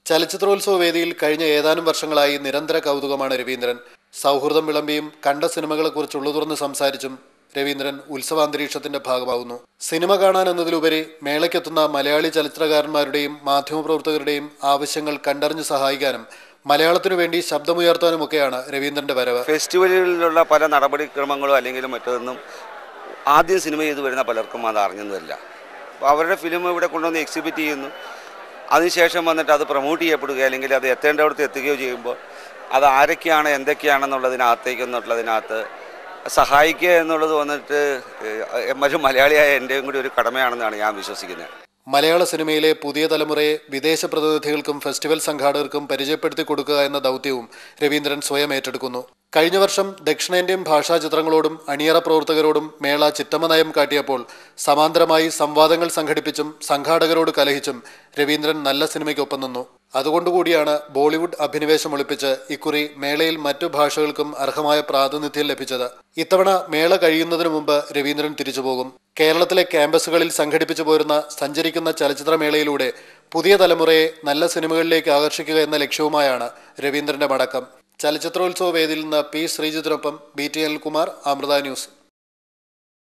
ചലച്ചിത്രോത്സവ വേദിയിൽ കഴിഞ്ഞ ഏതാനും വർഷങ്ങളായി നിരന്തര കൗതുകമാണ് രവീന്ദ്രൻ സൗഹൃദം വിളമ്പിയും കണ്ട സിനിമകളെക്കുറിച്ച് ഉള്ളുതുറന്ന് സംസാരിച്ചും രവീന്ദ്രൻ ഉത്സവാന്തരീക്ഷത്തിന്റെ ഭാഗമാകുന്നു സിനിമ കാണാൻ എന്നതിലുപരി മേളയ്ക്കെത്തുന്ന മലയാളി ചലച്ചിത്രകാരന്മാരുടെയും മാധ്യമപ്രവർത്തകരുടെയും ആവശ്യങ്ങൾ കണ്ടറിഞ്ഞ് സഹായിക്കാനും മലയാളത്തിനു വേണ്ടി ശബ്ദമുയർത്താനുമൊക്കെയാണ് രവീന്ദ്രന്റെ വരവ് ഫെസ്റ്റിവലുകളിലുള്ള പല നടപടിക്രമങ്ങളോ അല്ലെങ്കിൽ മറ്റൊന്നും ആദ്യം സിനിമ ചെയ്ത് വരുന്ന പലർക്കും അത് അറിഞ്ഞൊന്നുമില്ല അപ്പോൾ അവരുടെ ഫിലിം ഇവിടെ കൊണ്ടുവന്ന് എക്സിബിറ്റ് ചെയ്യുന്നു അതിനുശേഷം വന്നിട്ട് അത് പ്രൊമോട്ട് ചെയ്യപ്പെടുകയോ അല്ലെങ്കിൽ അത് എത്തേണ്ടവിടത്ത് എത്തുകയോ ചെയ്യുമ്പോൾ അത് ആരൊക്കെയാണ് എന്തൊക്കെയാണെന്നുള്ളതിനകത്തേക്ക് എന്നുള്ളതിനകത്ത് സഹായിക്കുക എന്നുള്ളത് വന്നിട്ട് ഏഹ്, ഒരു മലയാളിയായ എൻ്റെയും കൂടി ഒരു കടമയാണെന്നാണ് ഞാൻ വിശ്വസിക്കുന്നത് മലയാള സിനിമയിലെ പുതിയ തലമുറയെ വിദേശ പ്രതിനിധികൾക്കും ഫെസ്റ്റിവൽ സംഘാടകർക്കും പരിചയപ്പെടുത്തി കൊടുക്കുക എന്ന ദൗത്യവും രവീന്ദ്രൻ സ്വയം ഏറ്റെടുക്കുന്നു കഴിഞ്ഞ വർഷം ദക്ഷിണേന്ത്യൻ ഭാഷാ ചിത്രങ്ങളോടും അണിയറ പ്രവർത്തകരോടും മേള ചിറ്റമ്മ നയം കാട്ടിയപ്പോൾ സമാന്തരമായി സംവാദങ്ങൾ സംഘടിപ്പിച്ചും സംഘാടകരോട് കലഹിച്ചും രവീന്ദ്രൻ നല്ല സിനിമയ്ക്കൊപ്പം നിന്നു അതുകൊണ്ടുകൂടിയാണ് ബോളിവുഡ് അഭിനിവേശം ഒളിപ്പിച്ച് ഇക്കുറി മേളയിൽ മറ്റു ഭാഷകൾക്കും അർഹമായ പ്രാതിനിധ്യം ലഭിച്ചത് ഇത്തവണ മേള കഴിയുന്നതിന് മുമ്പ് രവീന്ദ്രൻ തിരിച്ചുപോകും കേരളത്തിലെ ക്യാമ്പസുകളിൽ സംഘടിപ്പിച്ചു പോരുന്ന സഞ്ചരിക്കുന്ന ചലച്ചിത്രമേളയിലൂടെ പുതിയ തലമുറയെ നല്ല സിനിമകളിലേക്ക് ആകർഷിക്കുക എന്ന ലക്ഷ്യവുമായാണ് രവീന്ദ്രന്റെ മടക്കം ചലച്ചിത്രോത്സവ വേദിയിൽ നിന്ന് പി ശ്രീജിത്തിനൊപ്പം B T L Kumar Amrita news